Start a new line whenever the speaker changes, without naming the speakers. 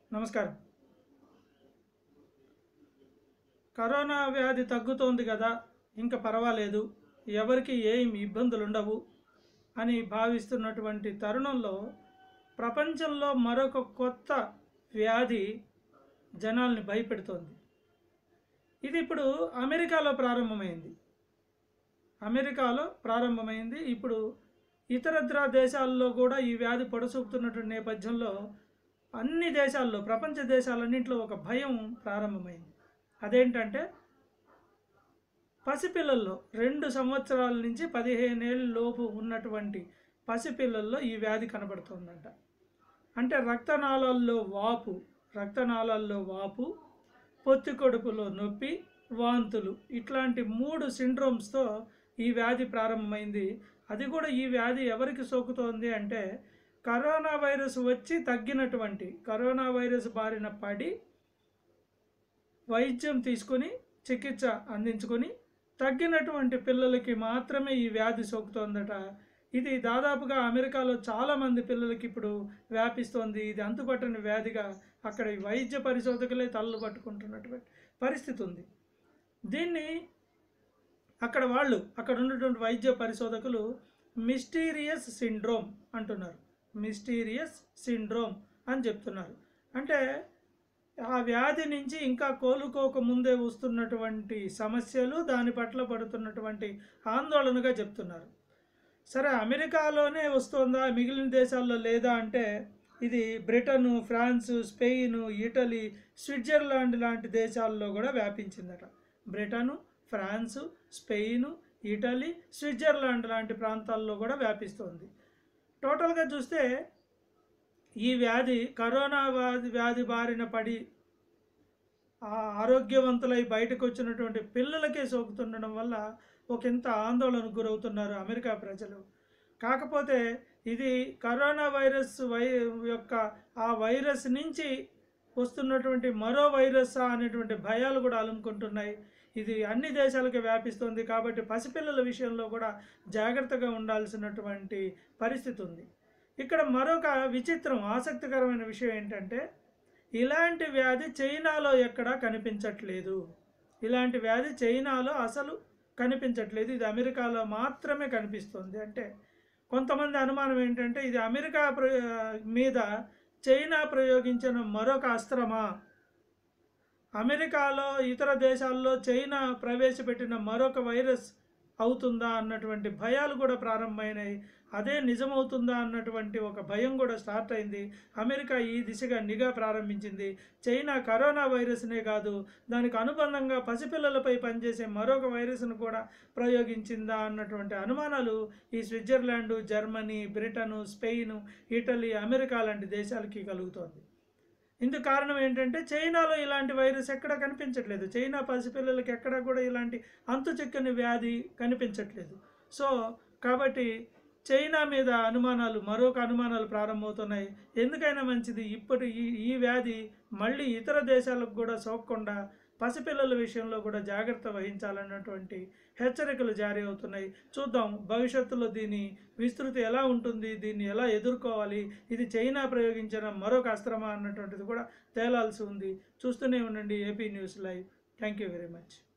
నమస్కారం కరోనా వ్యాధి తగ్గుతోంది కదా ఇంకా పర్వాలేదు ఎవరికి ఏం ఇబ్బందులు ఉండవు అని భావిస్తున్నటువంటి తరుణంలో ప్రపంచంలో మరొక కొత్త వ్యాధి జనాల్ని భయపెడుతోంది ఇది ఇప్పుడు అమెరికాలో ప్రారంభమైంది అమెరికాలో ప్రారంభమైంది ఇప్పుడు ఇతరత్ర దేశాల్లో కూడా ఈ వ్యాధి పొడసూపుతున్నటువంటి నేపథ్యంలో అన్ని దేశాల్లో ప్రపంచ దేశాలన్నింటిలో ఒక భయం ప్రారంభమైంది అదేంటంటే పసిపిల్లల్లో రెండు సంవత్సరాల నుంచి పదిహేను ఏళ్ళ లోపు ఉన్నటువంటి పసిపిల్లల్లో ఈ వ్యాధి కనబడుతుందంట అంటే రక్తనాళాల్లో వాపు రక్తనాళాల్లో వాపు పొత్తి కడుపులో నొప్పి వాంతులు ఇట్లాంటి మూడు సిండ్రోమ్స్తో ఈ వ్యాధి ప్రారంభమైంది అది కూడా ఈ వ్యాధి ఎవరికి సోకుతోంది అంటే కరోనా వైరస్ వచ్చి తగ్గినటువంటి కరోనా వైరస్ బారిన పడి వైద్యం తీసుకొని చికిత్స అందించుకొని తగ్గినటువంటి పిల్లలకి మాత్రమే ఈ వ్యాధి సోకుతోందట ఇది దాదాపుగా అమెరికాలో చాలామంది పిల్లలకి ఇప్పుడు వ్యాపిస్తోంది ఇది అంతుపట్టని వ్యాధిగా అక్కడ ఈ వైద్య పరిశోధకులే తలలు పట్టుకుంటున్నటువంటి పరిస్థితి ఉంది దీన్ని అక్కడ వాళ్ళు అక్కడ ఉన్నటువంటి వైద్య పరిశోధకులు మిస్టీరియస్ సిండ్రోమ్ అంటున్నారు మిస్టీరియస్ సిండ్రోమ్ అని చెప్తున్నారు అంటే ఆ వ్యాధి నుంచి ఇంకా కోలుకోక ముందే వస్తున్నటువంటి సమస్యలు దాని పట్ల పడుతున్నటువంటి ఆందోళనగా చెప్తున్నారు సరే అమెరికాలోనే వస్తుందా మిగిలిన దేశాల్లో లేదా అంటే ఇది Britain France Spain Italy Switzerland లాంటి దేశాల్లో కూడా వ్యాపించిందట Britain France Spain Italy Switzerland లాంటి ప్రాంతాల్లో కూడా వ్యాపిస్తోంది టోటల్గా చూస్తే ఈ వ్యాధి కరోనా వ్యాధి వ్యాధి బారిన పడి ఆ ఆరోగ్యవంతులై బయటకు వచ్చినటువంటి పిల్లలకే సోకుతుండడం వల్ల ఒకంత ఆందోళనకు గురవుతున్నారు అమెరికా ప్రజలు కాకపోతే ఇది కరోనా వైరస్ వై యొక్క ఆ వైరస్ నుంచి వస్తున్నటువంటి మరో వైరస్ అనేటువంటి భయాలు కూడా అలుముకుంటున్నాయి ఇది అన్ని దేశాలకు వ్యాపిస్తుంది కాబట్టి పసిపిల్లల విషయంలో కూడా జాగ్రత్తగా ఉండాల్సినటువంటి పరిస్థితి ఉంది ఇక్కడ మరొక విచిత్రం ఆసక్తికరమైన విషయం ఏంటంటే ఇలాంటి వ్యాధి చైనాలో ఎక్కడా కనిపించట్లేదు ఇలాంటి వ్యాధి చైనాలో అసలు కనిపించట్లేదు ఇది అమెరికాలో మాత్రమే కనిపిస్తుంది అంటే కొంతమంది అనుమానం ఏంటంటే ఇది అమెరికా ప్ర మీద చైనా ప్రయోగించిన మరొక అస్త్రమా అమెరికాలో ఇతర దేశాల్లో చైనా ప్రవేశపెట్టిన మరొక వైరస్ అవుతుందా అన్నటువంటి భయాలు కూడా ప్రారంభమైనాయి అదే నిజమవుతుందా అన్నటువంటి ఒక భయం కూడా స్టార్ట్ అయింది అమెరికా ఈ దిశగా నిఘా ప్రారంభించింది చైనా కరోనా వైరస్నే కాదు దానికి అనుబంధంగా పసిపిల్లలపై పనిచేసే మరొక వైరస్ను కూడా ప్రయోగించిందా అన్నటువంటి అనుమానాలు ఈ Switzerland Germany Britain Spain Italy America లాంటి దేశాలకి కలుగుతోంది ఇందుకు కారణం ఏంటంటే చైనాలో ఇలాంటి వైరస్ ఎక్కడ కనిపించట్లేదు చైనా పసిపిల్లలకి ఎక్కడ కూడా ఇలాంటి అంతు చిక్కని వ్యాధి కనిపించట్లేదు సో కాబట్టి చైనా మీద అనుమానాలు మరొక అనుమానాలు ప్రారంభమవుతున్నాయి ఎందుకైనా మంచిది ఇప్పటి ఈ ఈ వ్యాధి మళ్ళీ ఇతర దేశాలకు కూడా సోకకుండా పసిపిల్లల విషయంలో కూడా జాగ్రత్త వహించాలన్నటువంటి హెచ్చరికలు జారీ అవుతున్నాయి చూద్దాం భవిష్యత్తులో దీని విస్తృతి ఎలా ఉంటుంది దీన్ని ఎలా ఎదుర్కోవాలి ఇది చైనా ప్రయోగించిన మరొక అస్త్రమా అన్నటువంటిది కూడా తేలాల్సి ఉంది చూస్తూనే ఉండండి AP news live thank you very much